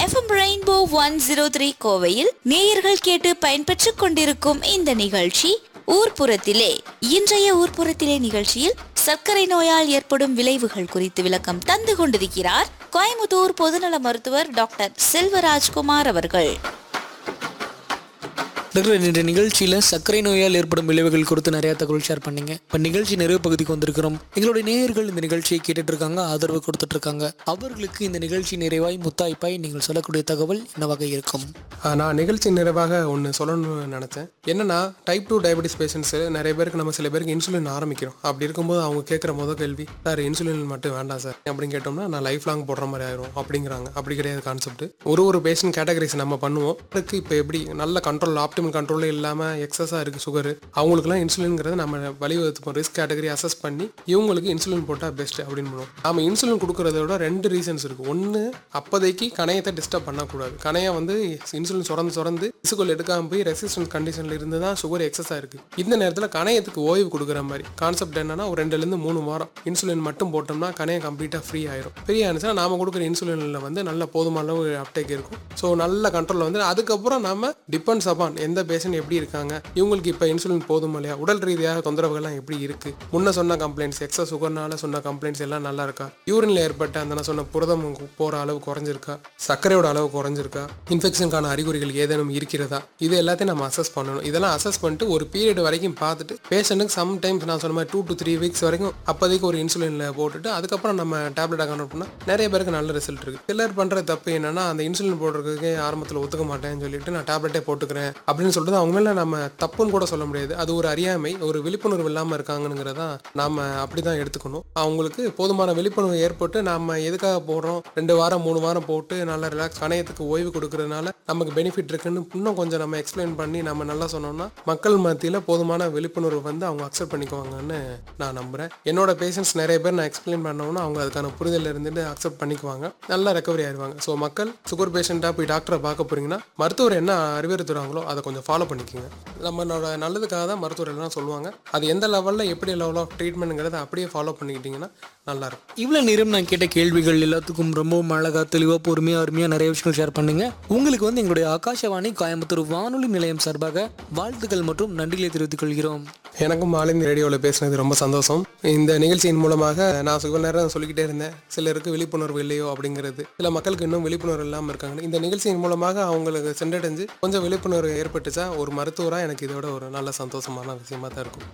FM rainbow one zero three கோவையில் நேயர்கள் கேட்டு பயன்பெற்றுக் கொண்டிருக்கும் இந்த நிகழ்ச்சி ஊர்ப்புறத்திலே இன்றைய ஊர்ப்புறத்திலே நிகழ்ச்சியில் சர்க்கரை நோயால் ஏற்படும் விளைவுகள் குறித்து விளக்கம் தந்து கொண்டிருக்கிறார் கோயமுத்தூர் பொதுநல மருத்துவர் டாக்டர் செல்வராஜ்குமார் அவர்கள் டாக்டர் இன்றைய நிகழ்ச்சியில் சர்க்கரை நோயால் ஏற்படும் விளைவுகள் குறித்து நிறைய தகவல் ஷேர் பண்ணீங்க இப்போ நிகழ்ச்சி நிறைவு பகுதிக்கு வந்திருக்கிறோம் எங்களுடைய நேயர்கள் இந்த நிகழ்ச்சியை கேட்டுட்டு இருக்காங்க ஆதரவு கொடுத்துட்டு இருக்காங்க அவர்களுக்கு இந்த நிகழ்ச்சி நிறைவாய் முத்தாய்ப்பாய் நீங்கள் சொல்லக்கூடிய தகவல் என்னவாக இருக்கும் ஆ, நான் நிகழ்ச்சி நிறைவாக ஒன்று சொல்லணும்னு நினச்சேன் என்னன்னா டைப் டூ டயபெட்டிஸ் பேஷண்ட்ஸு நிறைய பேருக்கு நம்ம சில பேருக்கு இன்சுலின் ஆரம்பிக்கிறோம் அப்படி இருக்கும்போது அவங்க கேட்குற முதல் கேள்வி சார் இன்சுலின் மட்டும் வேண்டாம் சார் அப்படின்னு கேட்டோம்னா நான் லைஃப் லாங் போடுற மாதிரி ஆயிரும் அப்படிங்கிறாங்க அப்படி கிடையாது கான்செப்ட் ஒரு ஒரு பேஷண்ட் கேட்டகரிஸ் நம்ம பண்ணுவோம் அதுக்கு இப்போ எப்படி நல்ல கண்ட்ரோல் ஆப்டிமல் கண்ட்ரோலே இல்லாமல் எக்ஸஸாக இருக்குது சுகர் அவங்களுக்குலாம் இன்சுலின்ங்கிறத நம்ம வழிவகுத்துப்போம் ரிஸ்க் கேட்டகரி அசஸ் பண்ணி இவங்களுக்கு இன்சுலின் போட்டால் பெஸ்ட் அப்படின்னு பண்ணுவோம் நாம இன்சுலின் கொடுக்கறத விட ரெண்டு ரீசன்ஸ் இருக்குது ஒன்று அப்போதைக்கு கணையத்தை டிஸ்டர்ப் பண்ணக்கூடாது கணையம் வந்து இன்சுலின் சுரந்து சுரந்து இசுக்குள் எடுக்காம போய் ரெசிஸ்டன்ஸ் கண்டிஷனில் இருந்து தான் சுகர் எக்ஸஸாக இருக்குது இந்த நேரத்தில் கணையத்துக்கு ஓய்வு கொடுக்குற மாதிரி கான்செப்ட் என்னன்னா ஒரு ரெண்டுலேருந்து மூணு வாரம் இன்சுலின் மட்டும் போட்டோம்னா கணையம் கம்ப்ளீட்டாக ஃப்ரீ ஆயிரும் ஃப்ரீ ஆனிச்சுன்னா நாம கொடுக்குற இன்சுலினில் வந்து நல்ல போதுமான அளவு அப்டேக் இருக்கும் ஸோ நல்ல கண்ட்ரோலில் வந்து அதுக்கப்புறம் நம்ம டிபெண்ட்ஸ் அப்பான் எந்த பேஷண்ட் எப்படி இருக்காங்க இவங்களுக்கு இப்போ இன்சுலின் போதுமா இல்லையா உடல் ரீதியாக தொந்தரவுகள்லாம் எப்படி இருக்கு முன்ன சொன்ன கம்ப்ளைண்ட்ஸ் எக்ஸா சுகர்னால சொன்ன கம்ப்ளைண்ட்ஸ் எல்லாம் நல்லா இருக்கா யூரின்ல ஏற்பட்ட அந்த நான் சொன்ன புரதம் போற அளவு குறைஞ்சிருக்கா சர்க்கரையோட அளவு குறைஞ்சிருக்கா இன்ஃபெக்ஷனுக்கான அறிகுறிகள் ஏதேனும் இருக்கிறதா இது எல்லாத்தையும் நம்ம அசஸ் பண்ணணும் இதெல்லாம் அசஸ் பண்ணிட்டு ஒரு பீரியட் வரைக்கும் பார்த்துட்டு பேஷண்ட்டுக்கு சம்டைம்ஸ் நான் சொன்ன மாதிரி டூ டு த்ரீ வீக்ஸ் வரைக்கும் அப்போதைக்கு ஒரு இன்சுலின்ல போட்டுட்டு அதுக்கப்புறம் நம்ம டேப்லெட் கன்வெர்ட் பண்ணால் நிறைய பேருக்கு நல்ல ரிசல்ட் இருக்கு சிலர் பண்ற தப்பு என்னன்னா அந்த இன்சுலின் போடுறதுக்கு ஆரம்பத்தில் ஒத்துக்க மாட்டேன்னு சொல்லிட்டு நான் டேப்லெட்டே போட்டுக்கிறேன் அப்படின்னு சொல்லிட்டு அவங்க மேல நம்ம தப்புன்னு கூட சொல்ல முடியாது அது ஒரு அறியாமை ஒரு விழிப்புணர்வு இல்லாமல் இருக்காங்கங்கிறதா நாம அப்படிதான் எடுத்துக்கணும் அவங்களுக்கு போதுமான விழிப்புணர்வு ஏற்பட்டு நாம எதுக்காக போடுறோம் ரெண்டு வாரம் மூணு வாரம் போட்டு நல்லா ரிலாக்ஸ் கணையத்துக்கு ஓய்வு கொடுக்கறதுனால நமக்கு பெனிஃபிட் இருக்குன்னு இன்னும் கொஞ்சம் நம்ம எக்ஸ்பிளைன் பண்ணி நம்ம நல்லா சொன்னோம்னா மக்கள் மத்தியில் போதுமான விழிப்புணர்வு வந்து அவங்க அக்செப்ட் பண்ணிக்குவாங்கன்னு நான் நம்புறேன் என்னோட பேஷண்ட்ஸ் நிறைய பேர் நான் எக்ஸ்பிளைன் பண்ணோம்னா அவங்க அதுக்கான புரிதல் இருந்துட்டு அக்செப்ட் பண்ணிக்குவாங்க நல்லா ரெக்கவரி ஆயிடுவாங்க ஸோ மக்கள் சுகர் பேஷண்ட்டாக போய் டாக்டரை பார்க்க போறீங்கன்னா மருத்துவர் என்ன அறிவுறுத்துறாங்களோ அதை கொஞ்சம் ஃபாலோ பண்ணிக்கோங்க நம்மளோட நல்லதுக்காக தான் மருத்துவர் எல்லாம் சொல்லுவாங்க அது எந்த லெவலில் எப்படி லெவல் ஆஃப் ட்ரீட்மெண்ட்ங்கிறத அப்படியே ஃபாலோ பண்ணிக்கிட்டிங்கன்னா நல்லாயிருக்கும் இவ்வளோ நேரம் நான் கேட்ட கேள்விகள் எல்லாத்துக்கும் ரொம்பவும் அழகா தெளிவாக பொறுமையாக அருமையாக நிறைய விஷயங்கள் ஷேர் பண்ணுங்க உங்களுக்கு வந்து எங்களுடைய ஆகாஷவாணி கோயம்புத்தூர் வானொலி நிலையம் சார்பாக வாழ்த்துக்கள் மற்றும் நன்றிகளை தெரிவித்துக் கொள்கிறோம் எனக்கும் மாலிந்தி ரேடியோவில் பேசுனது ரொம்ப சந்தோஷம் இந்த நிகழ்ச்சியின் மூலமாக நான் சில நேரம் சொல்லிக்கிட்டே இருந்தேன் சிலருக்கு விழிப்புணர்வு இல்லையோ அப்படிங்கிறது சில மக்களுக்கு இன்னும் விழிப்புணர்வு இல்லாமல் இருக்காங்க இந்த நிகழ்ச்சியின் மூலமாக அவங்களுக்கு சென்றடைஞ்சு கொஞ்சம் விழிப்புணர்வு ஏற்பட்டுச்சா ஒரு மருத்துவராக எனக்கு இதோட ஒரு நல்ல சந்தோஷமான விஷயமா தான் இருக்கும்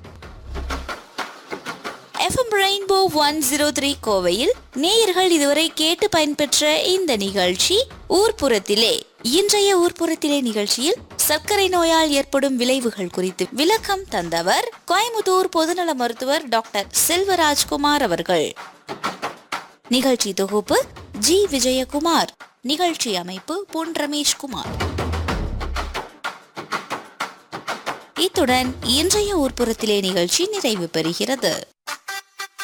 FM rainbow one zero three கோவையில் நேயர்கள் இதுவரை கேட்டு பயன்பெற்ற இந்த நிகழ்ச்சி ஊர்ப்புறத்திலே இன்றைய ஊர்ப்புறத்திலே நிகழ்ச்சியில் சர்க்கரை நோயால் ஏற்படும் விளைவுகள் குறித்து விளக்கம் தந்தவர் கோயமுத்தூர் பொதுநல மருத்துவர் டாக்டர் செல்வராஜ்குமார் அவர்கள் நிகழ்ச்சி தொகுப்பு ஜி விஜயகுமார் நிகழ்ச்சி அமைப்பு பொன் ரமேஷ்குமார் இத்துடன் இன்றைய ஊர்ப்புறத்திலே நிகழ்ச்சி நிறைவு பெறுகிறது